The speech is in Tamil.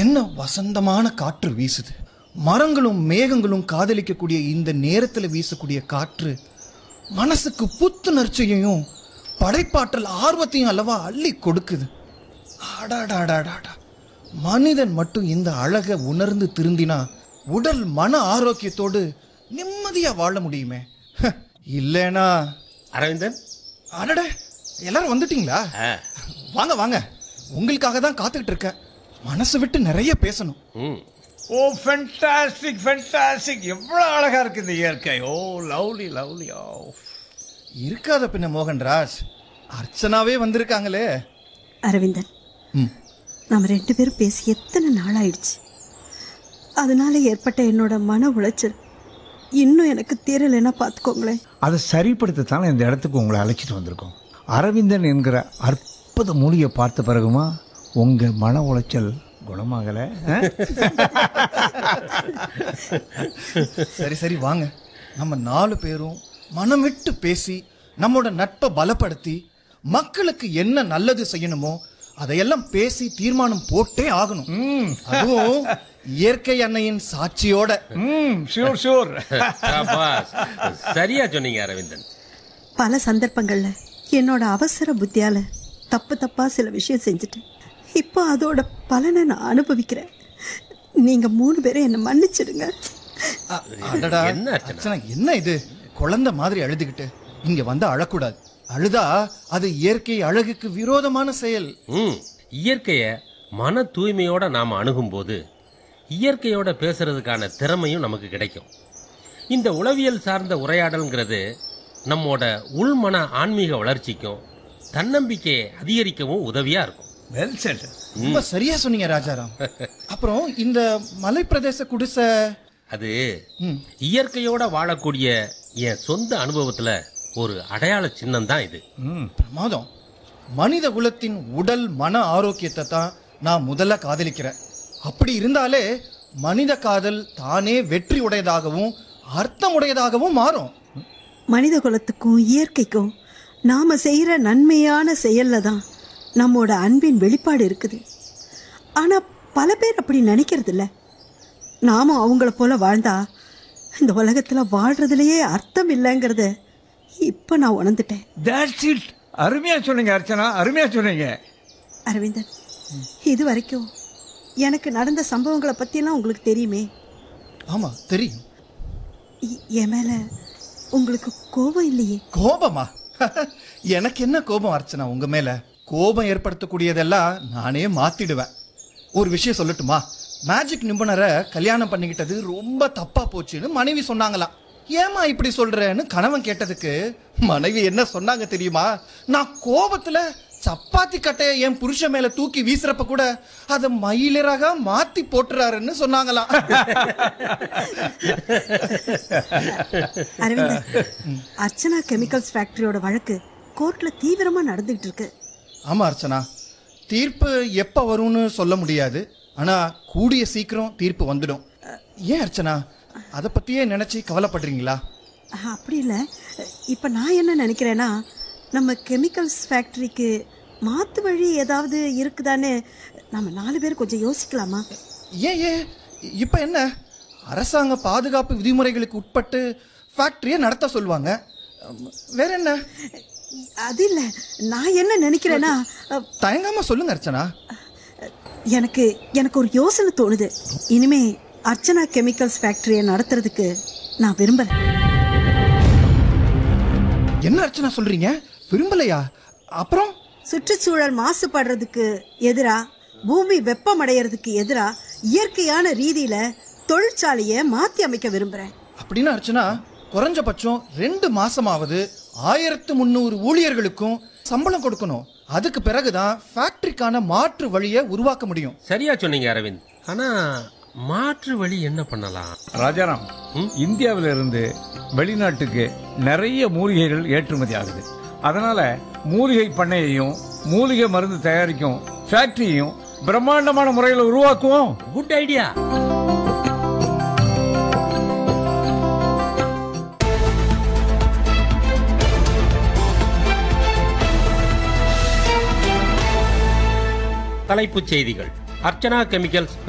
என்ன வசந்தமான காற்று வீசுது மரங்களும் மேகங்களும் காதலிக்கக்கூடிய இந்த நேரத்துல வீசக்கூடிய காற்று மனசுக்கு புத்துணர்ச்சியையும் படைப்பாற்றல் ஆர்வத்தையும் அல்லவா அள்ளி கொடுக்குது அடாடாடாடாடா மனிதன் மட்டும் இந்த அழகை உணர்ந்து திருந்தினா உடல் மன ஆரோக்கியத்தோடு நிம்மதியா வாழ முடியுமே ஹ, இல்லைனா அரவிந்தன் அடட எல்லாரும் வந்துட்டீங்களா ஆ, வாங்க வாங்க உங்களுக்காக தான் காத்துக்கிட்டு இருக்கேன் மனசு விட்டு நிறைய பேசணும் ம் ஓ ஃபென்டாஸ்டிக் ஃபென்டாஸ்டிக் எவ்வளோ அழகா இருக்கு இந்த இயற்கை ஓ லவ்லி லவ்லி ஓ இருக்காத பின்ன மோகன்ராஜ் அர்ச்சனாவே வந்திருக்காங்களே அரவிந்தன் ம் நம்ம ரெண்டு பேரும் பேசி எத்தனை நாள் ஆயிடுச்சு அதனால ஏற்பட்ட என்னோட மன உளைச்சல் இன்னும் எனக்கு தீரலைன்னா பார்த்துக்கோங்களேன் அதை சரிப்படுத்தத்தானே இந்த இடத்துக்கு உங்களை அழைச்சிட்டு வந்திருக்கோம் அரவிந்தன் என்கிற அற்புத மூலிகை பார்த்த பிறகுமா உங்கள் மன உளைச்சல் குணமாகலை ஆ? சரி சரி வாங்க நம்ம நாலு பேரும் மனம் விட்டு பேசி நம்மோட நட்பை பலப்படுத்தி மக்களுக்கு என்ன நல்லது செய்யணுமோ அதையெல்லாம் பேசி தீர்மானம் போட்டே ஆகணும் அதுவும் இயற்கை அன்னையின் சாட்சியோட ம் ஷூர் ஷூர் சாபாஸ். சரியா சொன்னீங்க அரவிந்தன் பல சந்தர்ப்பங்கள்ல என்னோட அவசர புத்தியால தப்பு தப்பா சில விஷயம் செஞ்சுட்டேன் இப்போ அதோட பலனை நான் அனுபவிக்கிறேன் நீங்க மூணு பேரும் என்னை மன்னிச்சிடுங்க அ- அடடா என்ன அர்ச்சனா? அர்ச்சனா என்ன இது குழந்தை மாதிரி அழுதுகிட்டு இங்க வந்து அழக்கூடாது அழுதா அது இயற்கை அழகுக்கு விரோதமான செயல் ம் இயற்கைய மன தூய்மையோட நாம அணுகும்போது இயற்கையோட பேசுறதுக்கான திறமையும் நமக்கு கிடைக்கும் இந்த உளவியல் சார்ந்த உரையாடல்ங்கிறது நம்மோட உள்மன ஆன்மீக வளர்ச்சிக்கும் தன்னம்பிக்கையை அதிகரிக்கவும் உதவியா இருக்கும் வெல் செட் ரொம்ப சரியா சொன்னீங்க ராஜாராம் அப்புறம் இந்த மலைப்பிரதேச குடிசை அது ம், இயற்கையோட வாழக்கூடிய என் சொந்த அனுபவத்துல ஒரு அடையாள சின்னம் தான் இது பிரமாதம் மனித குலத்தின் உடல் மன ஆரோக்கியத்தை தான் நான் முதல்ல காதலிக்கிறேன் அப்படி இருந்தாலே மனித காதல் தானே வெற்றி உடையதாகவும் அர்த்தம் உடையதாகவும் மாறும் மனித குலத்துக்கும் இயற்கைக்கும் நாம செய்யற நன்மையான செயல்ல தான் நம்மோட அன்பின் வெளிப்பாடு இருக்குது ஆனா பல பேர் அப்படி நினைக்கிறது இல்ல நாமும் அவங்கள போல வாழ்ந்தா இந்த உலகத்துல வாழ்றதுலயே அர்த்தம் இல்லைங்கிறத இப்ப நான் உணர்ந்துட்டேன் தட்ஸ் இட் அருமையா சொன்னீங்க அர்ச்சனா அருமையா சொன்னீங்க அரவிந்தன் இது வரைக்கும் எனக்கு நடந்த சம்பவங்களை பத்தியெல்லாம் உங்களுக்கு தெரியுமே ஆமா தெரியும் இ- என் மேல உங்களுக்கு கோபம் இல்லையே கோபமா எனக்கு என்ன கோபம் அர்ச்சனா உங்க மேல கோபம் ஏற்படுத்தக்கூடியதெல்லாம் நானே மாத்திடுவேன் ஒரு விஷயம் சொல்லட்டுமா மேஜிக் நிபுணரை கல்யாணம் பண்ணிக்கிட்டது ரொம்ப தப்பா போச்சுன்னு மனைவி சொன்னாங்களாம் ஏமா இப்படி சொல்றேன்னு கணவன் கேட்டதுக்கு மனைவி என்ன சொன்னாங்க தெரியுமா நான் கோபத்துல சப்பாத்தி கட்டைய என் புருஷன் மேல தூக்கி வீசுறப்ப கூட அதை மயிலிறகா மாத்தி போட்டுறாருன்னு சொன்னாங்களாம் அரவிந்தன் அர்ச்சனா கெமிக்கல்ஸ் ஃபேக்டரியோட வழக்கு கோர்ட்ல தீவிரமா நடந்துகிட்டு இருக்கு ஆமா அர்ச்சனா தீர்ப்பு எப்ப வரும்னு சொல்ல முடியாது ஆனா கூடிய சீக்கிரம் தீர்ப்பு வந்துடும் ஏன் அர்ச்சனா அதை பத்தியே நினைச்சு கவலைப்படுறீங்களா அஹ், அப்படி இல்லை இப்போ நான் என்ன நினைக்கிறேன்னா நம்ம கெமிக்கல்ஸ் ஃபேக்டரிக்கு மாற்று வழி ஏதாவது இருக்குதான்னு நம்ம நாலு பேர் கொஞ்சம் யோசிக்கலாமா ஏன் ஏன் இப்ப என்ன அரசாங்க பாதுகாப்பு விதிமுறைகளுக்கு உட்பட்டு ஃபேக்டரியை நடத்த சொல்லுவாங்க அம், வேற என்ன அது இல்லை நான் என்ன நினைக்கிறேன்னா அஹ், தயங்காம சொல்லுங்க அர்ச்சனா எனக்கு எனக்கு ஒரு யோசனை தோணுது இனிமே அர்ச்சனா கெமிக்கல்ஸ் ஃபேக்டரியை நடத்துறதுக்கு நான் விரும்பல என்ன அர்ச்சனா சொல்றீங்க விரும்பலையா அப்புறம் சுற்றுச்சூழல் மாசுபடுறதுக்கு எதிரா பூமி வெப்பமடைகிறதுக்கு எதிரா இயற்கையான ரீதியில தொழிற்சாலையை மாத்தி அமைக்க விரும்புறேன் அப்படின்னு அர்ச்சனா குறைஞ்சபட்சம் ரெண்டு மாசமாவது ஆயிரத்து முந்நூறு ஊழியர்களுக்கும் சம்பளம் கொடுக்கணும் அதுக்கு பிறகுதான் ஃபேக்டரிக்கான மாற்று வழியை உருவாக்க முடியும் சரியா சொன்னீங்க அரவிந்த் ஆனா மாற்று வழி என்ன பண்ணலாம் ராஜாராம் இந்தியாவில இருந்து வெளிநாட்டுக்கு நிறைய மூலிகைகள் ஏற்றுமதி ஆகுது அதனால மூலிகை பண்ணையையும் மூலிகை மருந்து தயாரிக்கும் ஃபேக்டரியையும் பிரம்மாண்டமான முறையில் உருவாக்குவோம் குட் ஐடியா தலைப்புச் செய்திகள் அர்ச்சனா கெமிக்கல்ஸ்